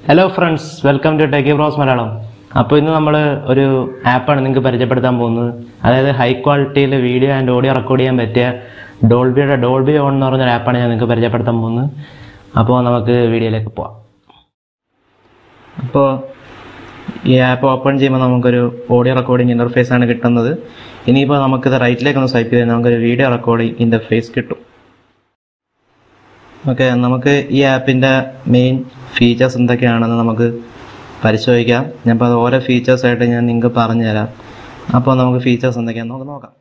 hello friends welcome to Techie Bros Malayalam അപ്പോൾ ഇന്ന് നമ്മൾ ഒരു ആപ്പാണ് നിങ്ങൾക്ക് പരിചയപ്പെടുത്താൻ പോകുന്നത് അതായത് ഹൈ ക്വാളിറ്റിയിൽ വീഡിയോ ആൻഡ് ഓഡിയോ റെക്കോർഡ് ചെയ്യാൻ പറ്റിയ ഡോൾബിയുടെ ഡോൾബി ഓൺ എന്ന് പറഞ്ഞൊരു ആപ്പാണ് ഞാൻ നിങ്ങൾക്ക് പരിചയപ്പെടുത്താൻ പോകുന്നത് അപ്പോൾ നമുക്ക് വീഡിയോയിലേക്ക് പോവാം അപ്പോൾ ഈ ആപ്പ് ഓപ്പൺ ചെയ്യുമ്പോൾ നമുക്കൊരു ഓഡിയോ റെക്കോർഡിംഗ് ഇൻ്റർഫേസ് ആണ് കിട്ടുന്നത് ഇനിയിപ്പോൾ നമുക്കിത് റൈറ്റിലേക്ക് ഒന്ന് സ്വൈപ്പ് ചെയ്താൽ നമുക്കൊരു വീഡിയോ റെക്കോർഡിംഗ് ഇൻ്റർഫേസ് കിട്ടും ഓക്കെ നമുക്ക് ഈ ആപ്പിൻ്റെ മെയിൻ ഫീച്ചേഴ്സ് എന്തൊക്കെയാണെന്ന് നമുക്ക് പരിശോധിക്കാം ഞാനിപ്പോൾ അത് ഓരോ ഫീച്ചേഴ്സായിട്ട് ഞാൻ നിങ്ങൾക്ക് പറഞ്ഞു തരാം അപ്പോൾ നമുക്ക് ഫീച്ചേഴ്സ് എന്തൊക്കെയാണെന്ന് നമുക്ക് നോക്കാം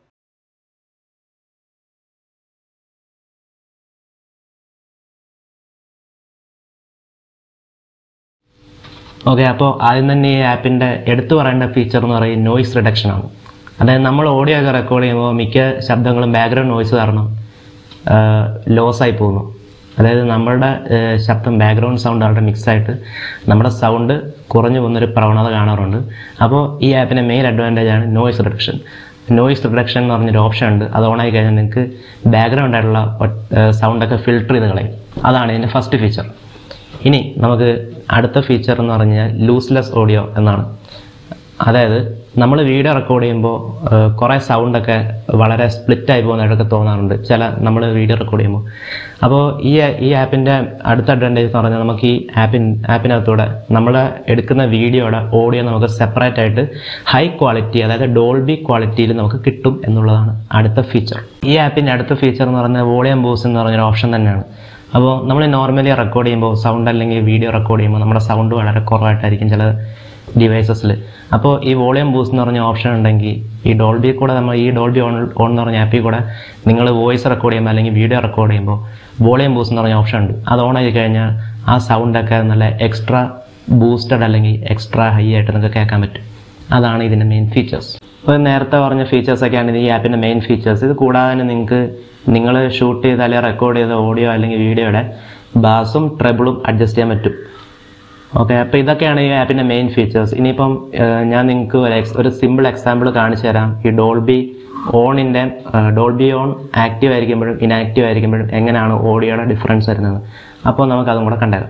ഓക്കെ അപ്പോൾ ആദ്യം തന്നെ ഈ ആപ്പിൻ്റെ എടുത്തു പറയേണ്ട ഫീച്ചർ എന്ന് പറയുന്നത് നോയ്സ് റിഡക്ഷൻ ആണ് അതായത് നമ്മൾ ഓഡിയോ ഒക്കെ റെക്കോർഡ് ചെയ്യുമ്പോൾ മിക്ക ശബ്ദങ്ങളും ബാക്ക്ഗ്രൗണ്ട് നോയ്സ് കാരണം ലോസ് ആയി പോകുന്നു അതായത് നമ്മളുടെ ഏഹ്, ശബ്ദം ബാക്ക്ഗ്രൗണ്ട് സൗണ്ട് അവിടെ മിക്സ് ആയിട്ട് നമ്മുടെ സൗണ്ട് കുറഞ്ഞു പോകുന്നൊരു പ്രവണത കാണാറുണ്ട് അപ്പോൾ ഈ ആപ്പിൻ്റെ മെയിൻ അഡ്വാൻറ്റേജ് ആണ് നോയ്സ് റിഡക്ഷൻ നോയ്സ് റിഡക്ഷൻ എന്ന് പറഞ്ഞൊരു ഓപ്ഷൻ ഉണ്ട് അത് ഓൺ ആയി കഴിഞ്ഞാൽ നിങ്ങൾക്ക് ബാക്ക്ഗ്രൗണ്ട് ആയിട്ടുള്ള സൗണ്ടൊക്കെ ഫിൽട്ടർ ചെയ്ത് കളയും അതാണ് ഇതിൻ്റെ ഫസ്റ്റ് ഫീച്ചർ ഇനി നമുക്ക് അടുത്ത ഫീച്ചർ എന്ന് പറഞ്ഞാൽ ലൂസ്ലെസ് ഓഡിയോ എന്നാണ് അതായത് നമ്മൾ വീഡിയോ റെക്കോർഡ് ചെയ്യുമ്പോൾ കുറേ സൗണ്ടൊക്കെ വളരെ സ്പ്ലിറ്റായി പോകുന്നതായിട്ടൊക്കെ തോന്നാറുണ്ട് ചില നമ്മൾ വീഡിയോ റെക്കോർഡ് ചെയ്യുമ്പോൾ അപ്പോൾ ഈ ഈ ആപ്പിൻ്റെ അടുത്ത അഡ്വാൻറ്റേജ് എന്ന് പറഞ്ഞാൽ നമുക്ക് ഈ ആപ്പിൻ ആപ്പിനകത്തൂടെ നമ്മൾ എടുക്കുന്ന വീഡിയോയുടെ ഓഡിയോ നമുക്ക് സെപ്പറേറ്റ് ആയിട്ട് ഹൈ ക്വാളിറ്റി അതായത് ഡോൾബി ക്വാളിറ്റിയിൽ നമുക്ക് കിട്ടും എന്നുള്ളതാണ് അടുത്ത ഫീച്ചർ ഈ ആപ്പിൻ്റെ അടുത്ത ഫീച്ചർ എന്ന് പറഞ്ഞാൽ വോളിയം ബൂസ് എന്ന് പറഞ്ഞൊരു ഓപ്ഷൻ തന്നെയാണ് അപ്പോൾ നമ്മൾ നോർമലി റെക്കോർഡ് ചെയ്യുമ്പോൾ സൗണ്ട് അല്ലെങ്കിൽ വീഡിയോ റെക്കോർഡ് ചെയ്യുമ്പോൾ നമ്മുടെ സൗണ്ട് വളരെ കുറവായിട്ടായിരിക്കും ചില ഡിവൈസസിൽ അപ്പോൾ ഈ വോളിയം ബൂസ്റ്റ് എന്ന് പറഞ്ഞ ഓപ്ഷൻ ഉണ്ടെങ്കിൽ ഈ ഡോൾബി കൂടെ നമ്മൾ ഈ ഡോൾബി ഓൺ ഓൺ എന്ന് പറഞ്ഞ ആപ്പിൽ കൂടെ നിങ്ങൾ വോയിസ് റെക്കോർഡ് ചെയ്യുമ്പോൾ അല്ലെങ്കിൽ വീഡിയോ റെക്കോർഡ് ചെയ്യുമ്പോൾ വോളിയം ബൂസ്റ്റ് എന്ന് പറഞ്ഞ ഓപ്ഷൻ ഉണ്ട് അത് ഓൺ ആയി കഴിഞ്ഞാൽ ആ സൗണ്ടൊക്കെ നല്ല എക്സ്ട്രാ ബൂസ്റ്റഡ് അല്ലെങ്കിൽ എക്സ്ട്രാ ഹൈ ആയിട്ട് നിങ്ങൾക്ക് കേൾക്കാൻ പറ്റും അതാണ് ഇതിൻ്റെ മെയിൻ ഫീച്ചേഴ്സ് ഇപ്പോൾ നേരത്തെ പറഞ്ഞ ഫീച്ചേഴ്സൊക്കെയാണ് ഈ ആപ്പിൻ്റെ മെയിൻ ഫീച്ചേഴ്സ് ഇത് കൂടാതെ തന്നെ നിങ്ങൾക്ക് നിങ്ങൾ ഷൂട്ട് ചെയ്ത അല്ലെങ്കിൽ റെക്കോർഡ് ചെയ്ത ഓഡിയോ അല്ലെങ്കിൽ വീഡിയോയുടെ ബാസും ട്രബിളും അഡ്ജസ്റ്റ് ചെയ്യാൻ പറ്റും ഓക്കെ അപ്പോൾ ഇതൊക്കെയാണ് ഈ ആപ്പിൻ്റെ മെയിൻ ഫീച്ചേഴ്സ് ഇനിയിപ്പം ഏഹ്, ഞാൻ നിങ്ങൾക്ക് ഒരു എക്സ് ഒരു സിമ്പിൾ എക്സാമ്പിൾ കാണിച്ചു തരാം ഈ ഡോൾബി ഓണിൻ്റെ ഡോൾബി ഓൺ ആക്റ്റീവ് ആയിരിക്കുമ്പോഴും ഇനാക്റ്റീവ് ആയിരിക്കുമ്പോഴും എങ്ങനെയാണ് ഓഡിയോയുടെ ഡിഫറൻസ് വരുന്നത് അപ്പോൾ നമുക്ക് അതും കൂടെ കണ്ടുതരാം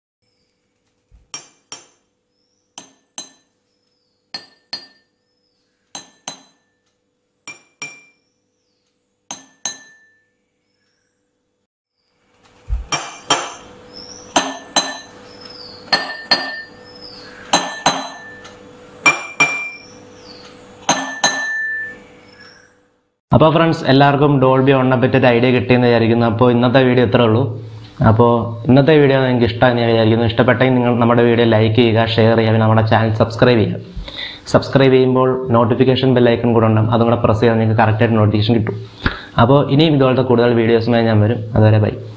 അപ്പോൾ ഫ്രണ്ട്സ് എല്ലാവർക്കും ഡോൾബി ഓണിനെ പറ്റി ഒരു ഐഡിയ കിട്ടിയെന്ന് വിചാരിക്കുന്നു അപ്പോൾ ഇന്നത്തെ വീഡിയോ ഇത്രേ ഉള്ളൂ അപ്പോൾ ഇന്നത്തെ വീഡിയോ നിങ്ങൾക്ക് ഇഷ്ടമായി ഞാൻ വിചാരിക്കുന്നു ഇഷ്ടപ്പെട്ടെങ്കിൽ നിങ്ങൾ നമ്മുടെ വീഡിയോ ലൈക്ക് ചെയ്യുക ഷെയർ ചെയ്യുക പിന്നെ നമ്മുടെ ചാനൽ സബ്സ്ക്രൈബ് ചെയ്യുക സബ്സ്ക്രൈബ് ചെയ്യുമ്പോൾ നോട്ടിഫിക്കേഷൻ ബെല്ലൈക്കൺ കൂടെ ഉണ്ടാകും അതും കൂടെ പ്രസ് ചെയ്താൽ നിങ്ങൾക്ക് കറക്റ്റായിട്ട് നോട്ടിഫിക്കേഷൻ കിട്ടും അപ്പോൾ ഇനിയും ഇതുപോലത്തെ കൂടുതൽ വീഡിയോസുമായി ഞാൻ വരും അതുവരെ ബൈ